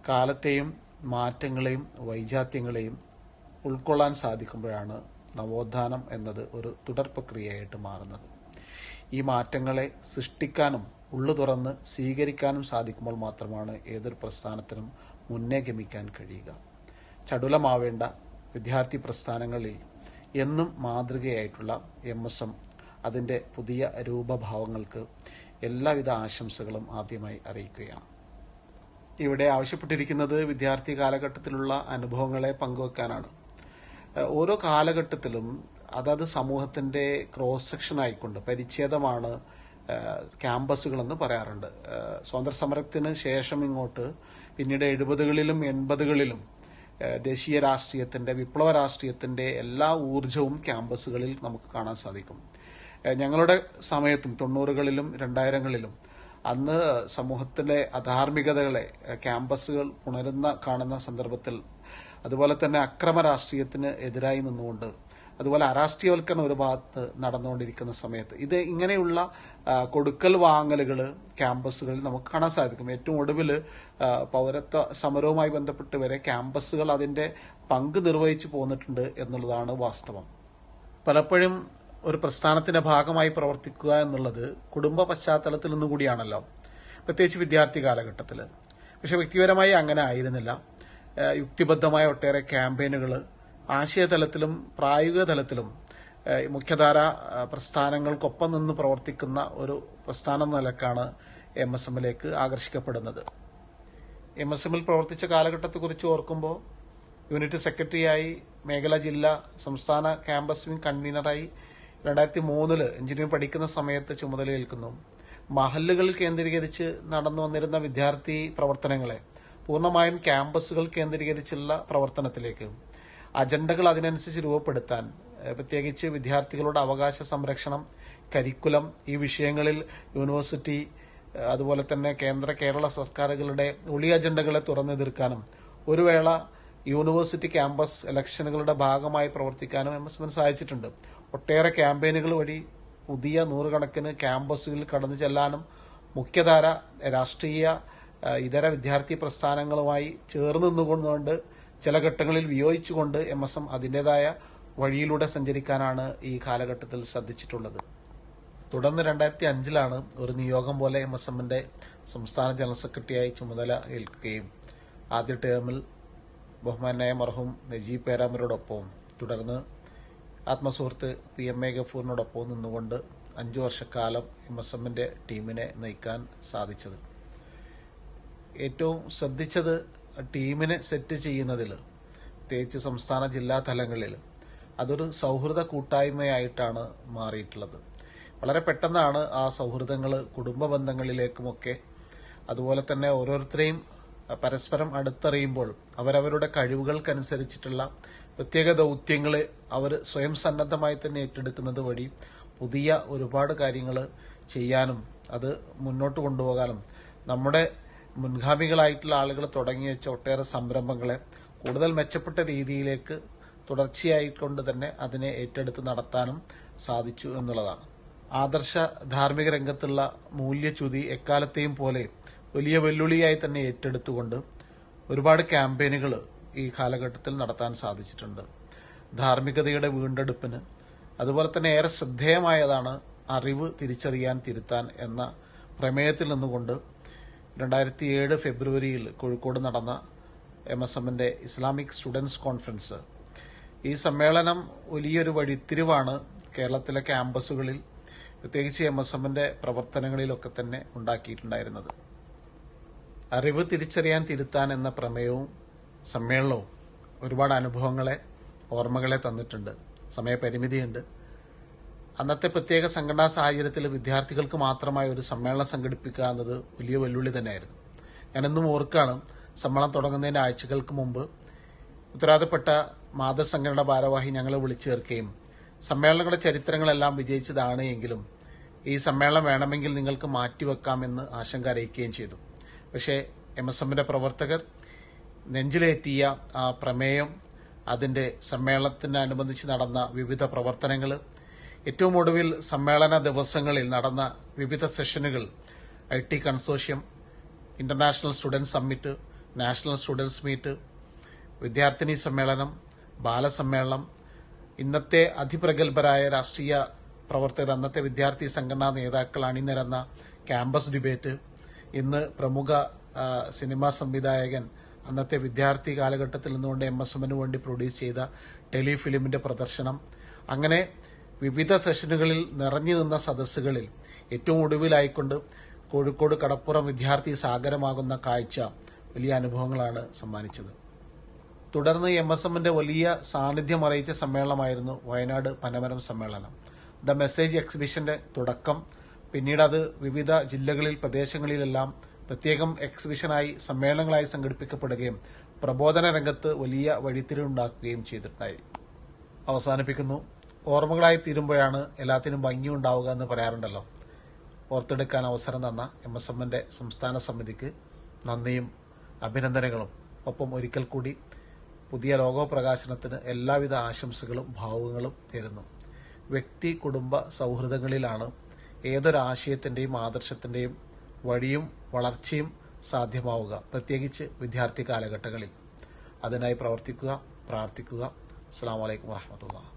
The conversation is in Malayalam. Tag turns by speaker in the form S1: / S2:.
S1: കാലത്തെയും മാറ്റങ്ങളെയും വൈജാത്യങ്ങളെയും ഉൾക്കൊള്ളാൻ സാധിക്കുമ്പോഴാണ് നവോത്ഥാനം എന്നത് ഒരു തുടർ പ്രക്രിയയായിട്ട് മാറുന്നത് ഈ മാറ്റങ്ങളെ സൃഷ്ടിക്കാനും ഉള്ളു തുറന്ന് സ്വീകരിക്കാനും സാധിക്കുമ്പോൾ മാത്രമാണ് ഏതൊരു പ്രസ്ഥാനത്തിനും മുന്നേ ഗമിക്കാൻ കഴിയുക ചടുലമാവേണ്ട വിദ്യാർത്ഥി പ്രസ്ഥാനങ്ങളിൽ എന്നും മാതൃകയായിട്ടുള്ള എം എസ് എം അതിൻ്റെ പുതിയ രൂപഭാവങ്ങൾക്ക് എല്ലാവിധ ആശംസകളും ആദ്യമായി അറിയിക്കുകയാണ് ഇവിടെ ആവശ്യപ്പെട്ടിരിക്കുന്നത് വിദ്യാർത്ഥി കാലഘട്ടത്തിലുള്ള അനുഭവങ്ങളെ പങ്കുവെക്കാനാണ് ഏഹ് ഓരോ കാലഘട്ടത്തിലും അതത് സമൂഹത്തിന്റെ ക്രോസ് സെക്ഷൻ ആയിക്കൊണ്ട് പരിച്ഛേദമാണ് ഏഹ് ക്യാമ്പസുകളെന്ന് പറയാറുണ്ട് ഏഹ് സ്വാതന്ത്ര്യ സമരത്തിന് ശേഷം ഇങ്ങോട്ട് പിന്നീട് എഴുപതുകളിലും എൺപതുകളിലും ഏഹ് ദേശീയ രാഷ്ട്രീയത്തിന്റെ വിപ്ലവ രാഷ്ട്രീയത്തിന്റെ എല്ലാ ഊർജവും ക്യാമ്പസുകളിൽ നമുക്ക് കാണാൻ സാധിക്കും ഏഹ് ഞങ്ങളുടെ സമയത്തും തൊണ്ണൂറുകളിലും രണ്ടായിരങ്ങളിലും അന്ന് സമൂഹത്തിലെ അധാർമികതകളെ ഏഹ് ക്യാമ്പസുകൾ ഉണരുന്ന കാണുന്ന സന്ദർഭത്തിൽ അതുപോലെ തന്നെ അക്രമ രാഷ്ട്രീയത്തിന് എതിരായി നിന്നുകൊണ്ട് അതുപോലെ അരാഷ്ട്രീയവൽക്കരണം ഒരു ഭാഗത്ത് നടന്നുകൊണ്ടിരിക്കുന്ന സമയത്ത് ഇത് ഇങ്ങനെയുള്ള ആ, കൊടുക്കൽ വാങ്ങലുകൾ ക്യാമ്പസുകളിൽ നമുക്ക് കാണാൻ സാധിക്കും ഏറ്റവും ഒടുവിൽ ആ, പൗരത്വ സമരവുമായി ബന്ധപ്പെട്ട് വരെ ക്യാമ്പസുകൾ അതിന്റെ പങ്ക് നിർവഹിച്ചു പോന്നിട്ടുണ്ട് എന്നുള്ളതാണ് വാസ്തവം പലപ്പോഴും ഒരു പ്രസ്ഥാനത്തിന്റെ ഭാഗമായി പ്രവർത്തിക്കുക എന്നുള്ളത് കുടുംബ പശ്ചാത്തലത്തിൽ നിന്നും കൂടിയാണല്ലോ പ്രത്യേകിച്ച് വിദ്യാർത്ഥി കാലഘട്ടത്തിൽ പക്ഷെ വ്യക്തിപരമായി അങ്ങനെ ആയിരുന്നില്ല ഏഹ് യുക്തിബദ്ധമായ ഒട്ടേറെ ക്യാമ്പയിനുകൾ ആശയതലത്തിലും പ്രായോഗിക തലത്തിലും ഏഹ് മുഖ്യധാര ഏഹ് പ്രസ്ഥാനങ്ങൾക്കൊപ്പം നിന്ന് പ്രവർത്തിക്കുന്ന ഒരു പ്രസ്ഥാനം എന്ന നിലക്കാണ് എം എസ് എമ്മിലേക്ക് ആകർഷിക്കപ്പെടുന്നത് എം എസ് എമ്മിൽ പ്രവർത്തിച്ച കാലഘട്ടത്തെക്കുറിച്ച് ഓർക്കുമ്പോൾ യൂണിറ്റ് സെക്രട്ടറിയായി മേഖലാ ജില്ലാ സംസ്ഥാന ക്യാമ്പസ് വിംഗ് കൺവീനറായി രണ്ടായിരത്തി മൂന്നില് എഞ്ചിനീയറിംഗ് പഠിക്കുന്ന സമയത്ത് ചുമതലയേൽക്കുന്നു മഹല്ലുകൾ കേന്ദ്രീകരിച്ച് നടന്നു വന്നിരുന്ന വിദ്യാർത്ഥി പ്രവർത്തനങ്ങളെ പൂർണ്ണമായും ക്യാമ്പസുകൾ കേന്ദ്രീകരിച്ചുള്ള പ്രവർത്തനത്തിലേക്ക് അജണ്ടകൾ അതിനനുസരിച്ച് രൂപപ്പെടുത്താൻ ഏഹ് പ്രത്യേകിച്ച് വിദ്യാർത്ഥികളുടെ അവകാശ സംരക്ഷണം കരിക്കുലം ഈ വിഷയങ്ങളിൽ യൂണിവേഴ്സിറ്റി ഏഹ് അതുപോലെ തന്നെ കേന്ദ്ര കേരള സർക്കാരുകളുടെ ഒളി അജണ്ടകളെ തുറന്നെതിർക്കാനും ഒരു വേള യൂണിവേഴ്സിറ്റി ക്യാമ്പസ് ഇലക്ഷനുകളുടെ ഭാഗമായി പ്രവർത്തിക്കാനും എം എസ് എമ്മിന് സാധിച്ചിട്ടുണ്ട് ഒട്ടേറെ ക്യാമ്പയിനുകൾ വഴി പുതിയ നൂറുകണക്കിന് ക്യാമ്പസുകളിൽ കടന്നു ചെല്ലാനും മുഖ്യധാര രാഷ്ട്രീയ ഏഹ് ഇതര വിദ്യാർത്ഥി പ്രസ്ഥാനങ്ങളുമായി ചേർന്ന് നിന്നുകൊണ്ടുകൊണ്ട് ചില ഘട്ടങ്ങളിൽ വിയോജിച്ചുകൊണ്ട് എം എസ് എം അതിൻ്റെതായ വഴിയിലൂടെ സഞ്ചരിക്കാനാണ് ഈ കാലഘട്ടത്തിൽ ശ്രദ്ധിച്ചിട്ടുള്ളത് തുടർന്ന് രണ്ടായിരത്തി അഞ്ചിലാണ് ഒരു നിയോഗം പോലെ എം എസ് എമ്മിന്റെ സംസ്ഥാന ജനറൽ സെക്രട്ടറിയായി ചുമതല ഏൽക്കുകയും ആദ്യ ടേമിൽ ബഹുമാനായ മർഹൂം നജീബ് പേരാമരോടൊപ്പവും തുടർന്ന് ആത്മസുഹൃത്ത് പി എം എ ഗഫൂറിനോടൊപ്പവും നിന്നുകൊണ്ട് അഞ്ചു വർഷക്കാലം എം എസ് എമ്മിന്റെ ടീമിനെ നയിക്കാൻ സാധിച്ചത് ഏറ്റവും ശ്രദ്ധിച്ചത് ടീമിനെ സെറ്റ് ചെയ്യുന്നതിൽ പ്രത്യേകിച്ച് സംസ്ഥാന ജില്ലാ തലങ്ങളിൽ അതൊരു സൗഹൃദ കൂട്ടായ്മയായിട്ടാണ് മാറിയിട്ടുള്ളത് വളരെ പെട്ടെന്നാണ് ആ സൗഹൃദങ്ങൾ കുടുംബ ബന്ധങ്ങളിലേക്കുമൊക്കെ അതുപോലെ തന്നെ ഓരോരുത്തരെയും പരസ്പരം അടുത്തറിയുമ്പോൾ അവരവരുടെ കഴിവുകൾക്കനുസരിച്ചിട്ടുള്ള പ്രത്യേക ദൗത്യങ്ങൾ അവർ സ്വയം സന്നദ്ധമായി തന്നെ ഏറ്റെടുക്കുന്നത് വഴി പുതിയ ഒരുപാട് കാര്യങ്ങൾ ചെയ്യാനും അത് മുന്നോട്ട് കൊണ്ടുപോകാനും നമ്മുടെ മുൻഗാമികളായിട്ടുള്ള ആളുകൾ തുടങ്ങി വെച്ച ഒട്ടേറെ സംരംഭങ്ങളെ കൂടുതൽ മെച്ചപ്പെട്ട രീതിയിലേക്ക് തുടർച്ചയായിക്കൊണ്ട് തന്നെ അതിനെ ഏറ്റെടുത്ത് നടത്താനും സാധിച്ചു എന്നുള്ളതാണ് ആദർശ ധാർമ്മിക രംഗത്തുള്ള മൂല്യച്യുതി എക്കാലത്തെയും പോലെ വലിയ വെല്ലുവിളിയായി തന്നെ ഏറ്റെടുത്തുകൊണ്ട് ഒരുപാട് ക്യാമ്പയിനുകൾ ഈ കാലഘട്ടത്തിൽ നടത്താൻ സാധിച്ചിട്ടുണ്ട് ധാർമ്മികതയുടെ വീണ്ടെടുപ്പിന് അതുപോലെ തന്നെ ഏറെ ശ്രദ്ധേയമായതാണ് അറിവ് തിരിച്ചറിയാൻ തിരുത്താൻ എന്ന പ്രമേയത്തിൽ നിന്നുകൊണ്ട് രണ്ടായിരത്തി ഏഴ് ഫെബ്രുവരിയിൽ കോഴിക്കോട് നടന്ന എം എസ് എമ്മിന്റെ ഇസ്ലാമിക് സ്റ്റുഡൻസ് കോൺഫറൻസ് ഈ സമ്മേളനം വലിയൊരു വഴിത്തിരിവാണ് കേരളത്തിലെ ക്യാമ്പസുകളിൽ പ്രത്യേകിച്ച് എം എസ് എമ്മിന്റെ പ്രവർത്തനങ്ങളിലൊക്കെ തന്നെ ഉണ്ടാക്കിയിട്ടുണ്ടായിരുന്നത് അറിവ് തിരിച്ചറിയാൻ തിരുത്താൻ എന്ന പ്രമേയവും സമ്മേളനവും ഒരുപാട് അനുഭവങ്ങളെ ഓർമ്മകളെ തന്നിട്ടുണ്ട് സമയപരിമിതിയുണ്ട് അന്നത്തെ പ്രത്യേക സംഘടനാ സാഹചര്യത്തിൽ വിദ്യാർത്ഥികൾക്ക് മാത്രമായി ഒരു സമ്മേളനം സംഘടിപ്പിക്കുക എന്നത് വലിയ വെല്ലുവിളി തന്നെയായിരുന്നു ഞാനെന്നും ഓർക്കാണ് സമ്മേളനം തുടങ്ങുന്നതിന്റെ ആഴ്ചകൾക്ക് മുമ്പ് ഉത്തരവാദപ്പെട്ട മാതൃസംഘടന ഭാരവാഹി ഞങ്ങളെ വിളിച്ചു ചേർക്കുകയും സമ്മേളനങ്ങളുടെ ചരിത്രങ്ങളെല്ലാം വിജയിച്ചതാണ് എങ്കിലും ഈ സമ്മേളനം വേണമെങ്കിൽ നിങ്ങൾക്ക് മാറ്റിവെക്കാമെന്ന് ആശങ്ക അറിയിക്കുകയും ചെയ്തു പക്ഷേ എം എസ് എമ്മിന്റെ പ്രവർത്തകർ നെഞ്ചിലേറ്റിയ ആ പ്രമേയം അതിന്റെ സമ്മേളനത്തിനനുബന്ധിച്ച് നടന്ന വിവിധ പ്രവർത്തനങ്ങൾ ഏറ്റവും ഒടുവിൽ സമ്മേളന ദിവസങ്ങളിൽ നടന്ന വിവിധ സെഷനുകൾ I T consortium international student summit national students meet വിദ്യാർത്ഥിനി സമ്മേളനം ബാലസമ്മേളനം ഇന്നത്തെ അതിപ്രഗത്ഭരായ രാഷ്ട്രീയ പ്രവർത്തകർ അന്നത്തെ വിദ്യാർത്ഥി സംഘടനാ നേതാക്കൾ അണിനിരന്ന ക്യാമ്പസ് ഡിബേറ്റ് ഇന്ന് പ്രമുഖ ആ, സിനിമാ സംവിധായകൻ അന്നത്തെ വിദ്യാർത്ഥി കാലഘട്ടത്തിൽ നിന്നുകൊണ്ട് എം എസ് എമ്മിന് വേണ്ടി പ്രൊഡ്യൂസ് ചെയ്ത ടെലിഫിലിമിന്റെ പ്രദർശനം അങ്ങനെ വിവിധ സെഷനുകളിൽ നിറഞ്ഞു നിന്ന സദസ്സുകളിൽ ഏറ്റവും ഒടുവിലായിക്കൊണ്ട് കോഴിക്കോട് കടപ്പുറം വിദ്യാർത്ഥി സാഗരമാകുന്ന കാഴ്ച വലിയ അനുഭവങ്ങളാണ് സമ്മാനിച്ചത് തുടർന്ന് എം എസ് എമ്മിന്റെ വലിയ സാന്നിധ്യം അറിയിച്ച സമ്മേളനമായിരുന്നു വയനാട് പനമരം സമ്മേളനം ദ മെസ്സേജ് എക്സിബിഷന്റെ തുടക്കം പിന്നീട് അത് വിവിധ ജില്ലകളിൽ പ്രദേശങ്ങളിലെല്ലാം പ്രത്യേകം എക്സിബിഷനായി സമ്മേളനങ്ങളായി സംഘടിപ്പിക്കപ്പെടുകയും പ്രബോധന രംഗത്ത് വലിയ വഴിത്തിരിവുണ്ടാക്കുകയും ചെയ്തിട്ടുണ്ടായി അവസാനിപ്പിക്കുന്നു ഓർമ്മകളായി തീരുമ്പോഴാണ് എല്ലാത്തിനും ഭംഗിയുണ്ടാവുക എന്ന് പറയാറുണ്ടല്ലോ ഓർത്തെടുക്കാൻ അവസരം തന്ന എം എസ് എമ്മിന്റെ സംസ്ഥാന സമിതിക്ക് നന്ദിയും അഭിനന്ദനങ്ങളും ഒപ്പം ഒരിക്കൽ കൂടി പുതിയ ലോഗോ പ്രകാശനത്തിന് എല്ലാവിധ ആശംസകളും ഭാവുകങ്ങളും തരുന്നു വ്യക്തി കുടുംബ സൗഹൃദങ്ങളിലാണ് ഏതൊരാശയത്തിന്റെയും ആദർശത്തിന്റെയും വഴിയും വളർച്ചയും സാധ്യമാവുക പ്രത്യേകിച്ച് വിദ്യാർത്ഥി കാലഘട്ടങ്ങളിൽ അതിനായി പ്രവർത്തിക്കുക പ്രാർത്ഥിക്കുക അസ്സാം വലൈക്കും വാഹമത്തുള്ള